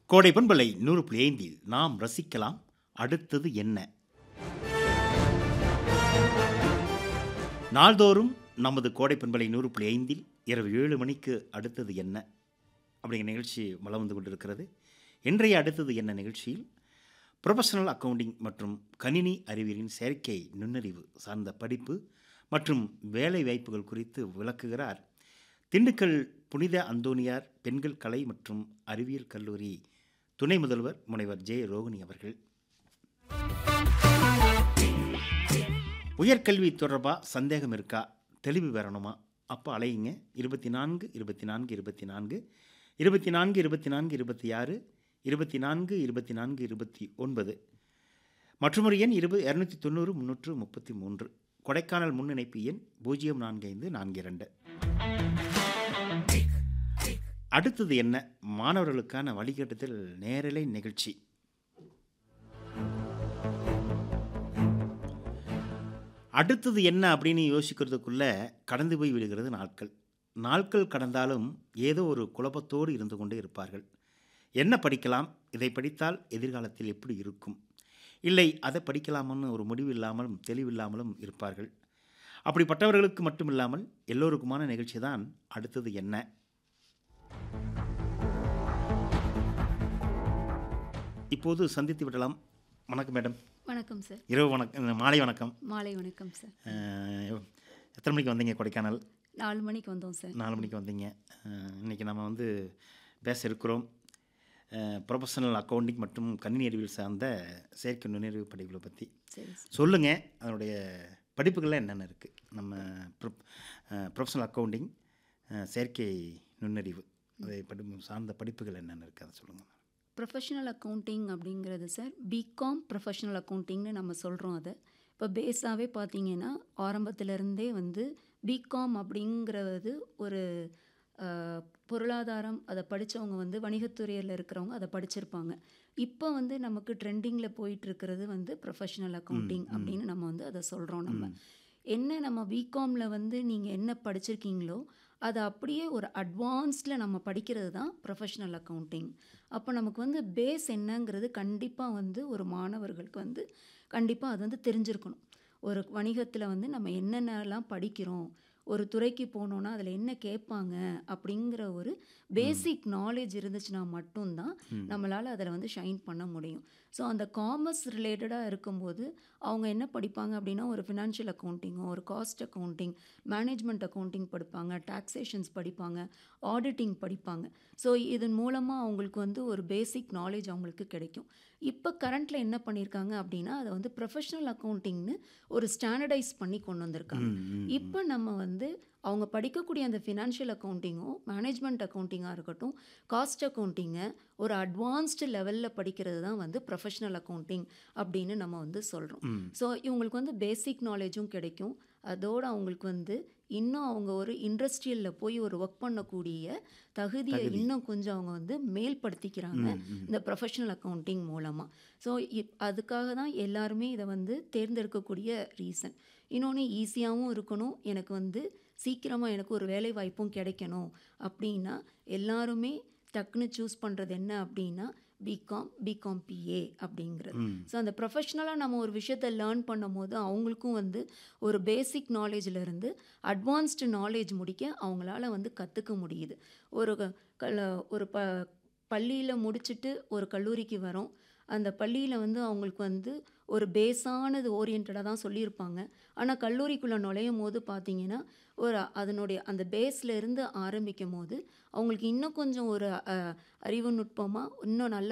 கோடை பண்பலை நூறு புள்ளி ஐந்தில் நாம் ரசிக்கலாம் அடுத்தது என்ன நாள்தோறும் நமது கோடை பண்பலை நூறு புள்ளி ஐந்தில் இரவு ஏழு மணிக்கு அடுத்தது என்ன அப்படிங்கிற நிகழ்ச்சி வலம் வந்து கொண்டிருக்கிறது இன்றைய அடுத்தது என்ன நிகழ்ச்சியில் ப்ரொஃபஷனல் அக்கவுண்டிங் மற்றும் கணினி அறிவியலின் செயற்கை நுண்ணறிவு சார்ந்த படிப்பு மற்றும் வேலை வாய்ப்புகள் குறித்து விளக்குகிறார் திண்டுக்கல் புனித அந்தோனியார் பெண்கள் கலை மற்றும் அறிவியல் கல்லூரி துணை முதல்வர் முனைவர் ஜே ரோகிணி அவர்கள் உயர்கல்வி தொடர்பாக சந்தேகம் இருக்கா தெளிவு வரணுமா அப்போ அலையுங்க இருபத்தி நான்கு இருபத்தி நான்கு இருபத்தி நான்கு இருபத்தி நான்கு இருபத்தி நான்கு இருபத்தி ஆறு இருபத்தி நான்கு இருபத்தி நான்கு இருபத்தி ஒன்பது மற்றொரு எண் இருபது இரநூத்தி தொண்ணூறு முந்நூற்று முப்பத்தி மூன்று கொடைக்கானல் முன்னிணைப்பு எண் பூஜ்ஜியம் நான்கு ஐந்து நான்கு இரண்டு அடுத்தது என்ன மாணவர்களுக்கான வழிகாட்டுதல் நேரலை நிகழ்ச்சி அடுத்தது என்ன அப்படின்னு யோசிக்கிறதுக்குள்ள கடந்து போய் விடுகிறது நாட்கள் நாட்கள் கடந்தாலும் ஏதோ ஒரு குழப்பத்தோடு இருந்து கொண்டே இருப்பார்கள் என்ன படிக்கலாம் இதை படித்தால் எதிர்காலத்தில் எப்படி இருக்கும் இல்லை அதை படிக்கலாமான்னு ஒரு முடிவு இல்லாமலும் தெளிவில்லாமலும் இருப்பார்கள் அப்படிப்பட்டவர்களுக்கு மட்டும் இல்லாமல் எல்லோருக்குமான நிகழ்ச்சி தான் அடுத்தது என்ன இப்போது சந்தித்து விடலாம் வணக்கம் மேடம் வணக்கம் சார் இரவு வணக்கம் மாலை வணக்கம் மாலை வணக்கம் சார் அஹ், எத்தனை மணிக்கு வந்தீங்க கொடைக்கானல் நாலு மணிக்கு வந்தோம் சார் நாலு மணிக்கு வந்தீங்க அஹ், இன்னைக்கு நம்ம வந்து பேச இருக்கிறோம் ப்ரொஃபஷனல் அக்கௌண்டிங் மற்றும் கணினி அறிவியல் சார்ந்த செயற்கை நுண்ணறிவு படிப்புகளை பற்றி சரி சார் சொல்லுங்கள் அதனுடைய படிப்புகள்லாம் என்னென்ன இருக்குது நம்ம ப்ரொஃபஷனல் அக்கௌண்டிங் செயற்கை நுண்ணறிவு அதை படி சார்ந்த படிப்புகள் என்னென்ன இருக்குது அதை சொல்லுங்கள் ப்ரொஃபஷனல் அக்கௌண்டிங் அப்படிங்கிறது சார் பிகாம் ப்ரொஃபஷனல் அக்கௌண்டிங்னு நம்ம சொல்கிறோம் அதை இப்போ பேஸாகவே பார்த்தீங்கன்னா ஆரம்பத்திலேருந்தே வந்து பிகாம் அப்படிங்கிறது ஒரு அஹ், பொருளாதாரம் அதை படித்தவங்க வந்து வணிகத்துறையில் இருக்கிறவங்க அதை படிச்சிருப்பாங்க இப்போ வந்து நமக்கு ட்ரெண்டிங்கில் போயிட்டு இருக்கிறது வந்து ப்ரொஃபஷனல் அக்கௌண்டிங் அப்படின்னு நம்ம வந்து அதை சொல்கிறோம் நம்ம என்ன நம்ம பிகாமில் வந்து நீங்கள் என்ன படிச்சிருக்கீங்களோ அதை அப்படியே ஒரு அட்வான்ஸ்டில் நம்ம படிக்கிறது தான் ப்ரொஃபஷனல் அக்கௌண்டிங் அப்போ நமக்கு வந்து பேஸ் என்னங்கிறது கண்டிப்பாக வந்து ஒரு மாணவர்களுக்கு வந்து கண்டிப்பாக அது வந்து தெரிஞ்சிருக்கணும் ஒரு வணிகத்தில் வந்து நம்ம என்னென்னலாம் படிக்கிறோம் ஒரு துறைக்கு போனோன்னா அதில் என்ன கேட்பாங்க அப்படிங்கிற ஒரு பேசிக் நாலேஜ் இருந்துச்சுன்னா மட்டும்தான் நம்மளால் அதில் வந்து ஷைன் பண்ண முடியும் ஸோ அந்த காமர்ஸ் ரிலேட்டடாக இருக்கும்போது அவங்க என்ன படிப்பாங்க அப்படின்னா ஒரு ஃபினான்ஷியல் அக்கௌண்டிங்கோ ஒரு காஸ்ட் அக்கௌண்டிங் மேனேஜ்மெண்ட் அக்கௌண்டிங் படிப்பாங்க டாக்ஸேஷன்ஸ் படிப்பாங்க ஆடிட்டிங் படிப்பாங்க ஸோ இதன் மூலமாக அவங்களுக்கு வந்து ஒரு பேசிக் நாலேஜ் அவங்களுக்கு கிடைக்கும் இப்போ கரண்ட்டில் என்ன பண்ணியிருக்காங்க அப்படின்னா அதை வந்து ப்ரொஃபஷனல் அக்கௌண்டிங்னு ஒரு ஸ்டாண்டர்டைஸ் பண்ணி கொண்டு வந்திருக்காங்க இப்போ நம்ம வந்து அவங்க படிக்கக்கூடிய அந்த ஃபினான்ஷியல் அக்கௌண்டிங்கோ மேனேஜ்மெண்ட் அக்கௌண்டிங்காக இருக்கட்டும் காஸ்ட் அக்கௌண்டிங்கை ஒரு அட்வான்ஸ்டு லெவலில் படிக்கிறது தான் வந்து ப்ரொஃபஷனல் அக்கௌண்டிங் அப்படின்னு நம்ம வந்து சொல்கிறோம் ஸோ இவங்களுக்கு வந்து பேசிக் நாலேஜும் கிடைக்கும் அதோடு அவங்களுக்கு வந்து இன்னும் அவங்க ஒரு இண்டஸ்ட்ரியலில் போய் ஒரு ஒர்க் பண்ணக்கூடிய தகுதியை இன்னும் கொஞ்சம் அவங்க வந்து மேல்படுத்திக்கிறாங்க இந்த ப்ரொஃபஷனல் அக்கௌண்டிங் மூலமாக ஸோ இப் அதுக்காக தான் எல்லாருமே இதை வந்து தேர்ந்தெடுக்கக்கூடிய ரீசன் இன்னொன்று ஈஸியாகவும் இருக்கணும் எனக்கு வந்து சீக்கிரமாக எனக்கு ஒரு வேலை வாய்ப்பும் கிடைக்கணும் அப்படின்னா எல்லாருமே டக்குன்னு சூஸ் பண்ணுறது என்ன அப்படின்னா பிகாம் பிகாம் பிஏ அப்படிங்கிறது ஸோ அந்த ப்ரொஃபஷ்னலாக நம்ம ஒரு விஷயத்தை லேர்ன் பண்ணும் போது அவங்களுக்கும் வந்து ஒரு பேசிக் நாலேஜில் அட்வான்ஸ்டு நாலேஜ் முடிக்க அவங்களால வந்து கற்றுக்க முடியுது ஒரு க- கல ஒரு ப பள்ளியில் முடிச்சுட்டு ஒரு கல்லூரிக்கு வரோம் அந்த பள்ளியில் வந்து அவங்களுக்கு வந்து ஒரு பேஸானது ஓரியன்டாக தான் சொல்லியிருப்பாங்க ஆனால் கல்லூரிக்குள்ளே நுழையும் போது பார்த்தீங்கன்னா ஒரு அதனுடைய அந்த பேஸ்ல இருந்து ஆரம்பிக்கும் போது அவங்களுக்கு இன்னும் கொஞ்சம் ஒரு அஹ், அறிவு நுட்பமாக இன்னும் நல்ல